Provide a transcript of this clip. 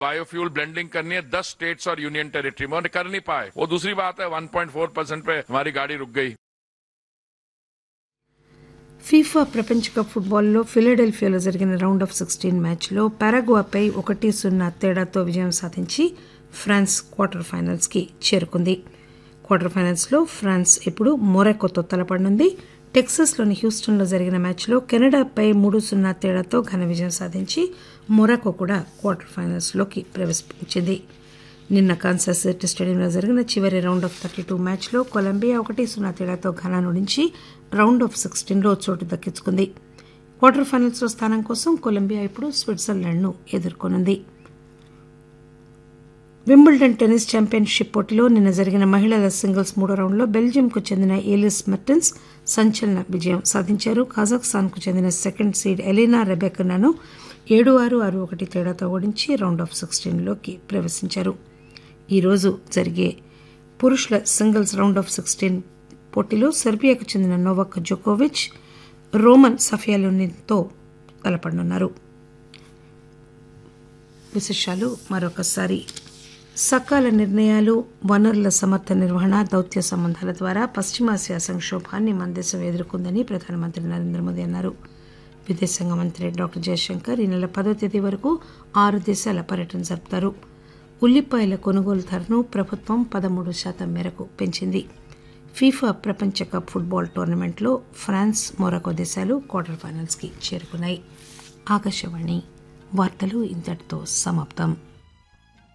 biofuel blending करनी है दस स्टेट्स और यूनियन टेरिटरी में और कर नहीं पाए वो दूसरी बात है 1.4 परसेंट पे हमारी गाड़ी रुक गई ఫీఫా ప్రపంచ కప్ ఫుట్బాల్లో ఫిలడెల్ఫియాలో జరిగిన రౌండ్ ఆఫ్ సిక్స్టీన్ మ్యాచ్లో పారాగ్వాపై ఒకటి సున్నా తేడాతో విజయం సాధించి ఫ్రాన్స్ క్వార్టర్ ఫైనల్స్కి చేరుకుంది క్వార్టర్ ఫైనల్స్లో ఫ్రాన్స్ ఇప్పుడు మొరాకోతో తలపడనుంది టెక్సస్లోని హ్యూస్టన్లో జరిగిన మ్యాచ్లో కెనడాపై మూడు సున్నా తేడాతో ఘన విజయం సాధించి మొరాకో కూడా క్వార్టర్ ఫైనల్స్లోకి ప్రవేశించింది నిన్న కాన్సాస్ సిటీ స్టేడియంలో జరిగిన చివరి రౌండ్ ఆఫ్ థర్టీ టూ మ్యాచ్లో కొలంబియా ఒకటి సున్నా తేడాతో ఘనాను నుంచి రౌండ్ ఆఫ్ సిక్స్టీన్లో చోటు దక్కించుకుంది క్వార్టర్ ఫైనల్స్లో స్థానం కోసం కొలంబియా ఇప్పుడు స్విట్జర్లాండ్ను ఎదుర్కొనుంది వింబుల్డన్ టెన్నిస్ ఛాంపియన్షిప్ పోటీలో నిన్న జరిగిన మహిళల సింగిల్స్ మూడో రౌండ్లో బెల్జియంకు చెందిన ఏలిస్ మెర్టెన్స్ సంచలన విజయం సాధించారు కజాఖ్స్తాన్కు చెందిన సెకండ్ సీడ్ ఎలీనా రెబెకనాను ఏడు ఆరు ఆరు ఒకటి తేడాతో ఓడించి రౌండ్ ఆఫ్ సిక్స్టీన్లోకి ప్రవేశించారు ఈరోజు జరిగే పురుషుల సింగిల్స్ రౌండ్ ఆఫ్ సిక్స్టీన్ పోటీలో సెర్బియాకు చెందిన నోవాక్ జోకోవిచ్ రోమన్ సఫియాలోనితో తలపడనున్నారు విశేషాలు మరొకసారి సకాల నిర్ణయాలు వనరుల సమర్థ నిర్వహణ దౌత్య సంబంధాల ద్వారా పశ్చిమాసియా సంక్షోభాన్ని మన దేశం ఎదుర్కొందని ప్రధానమంత్రి నరేంద్ర మోదీ అన్నారు విదేశాంగ మంత్రి డాక్టర్ జయశంకర్ ఈ నెల పదో తేదీ వరకు ఆరు దేశాల పర్యటన జరుపుతారు ఉల్లిపాయల కొనుగోలు ధరను ప్రభుత్వం పదమూడు శాతం మేరకు పెంచింది ఫీఫా ప్రపంచ కప్ ఫుట్బాల్ టోర్నమెంట్లో ఫ్రాన్స్ మొరాకో దేశాలు క్వార్టర్ ఫైనల్స్కి చేరుకున్నాయి ఆకాశవాణి వార్తలు ఇంతటితో సమాప్తం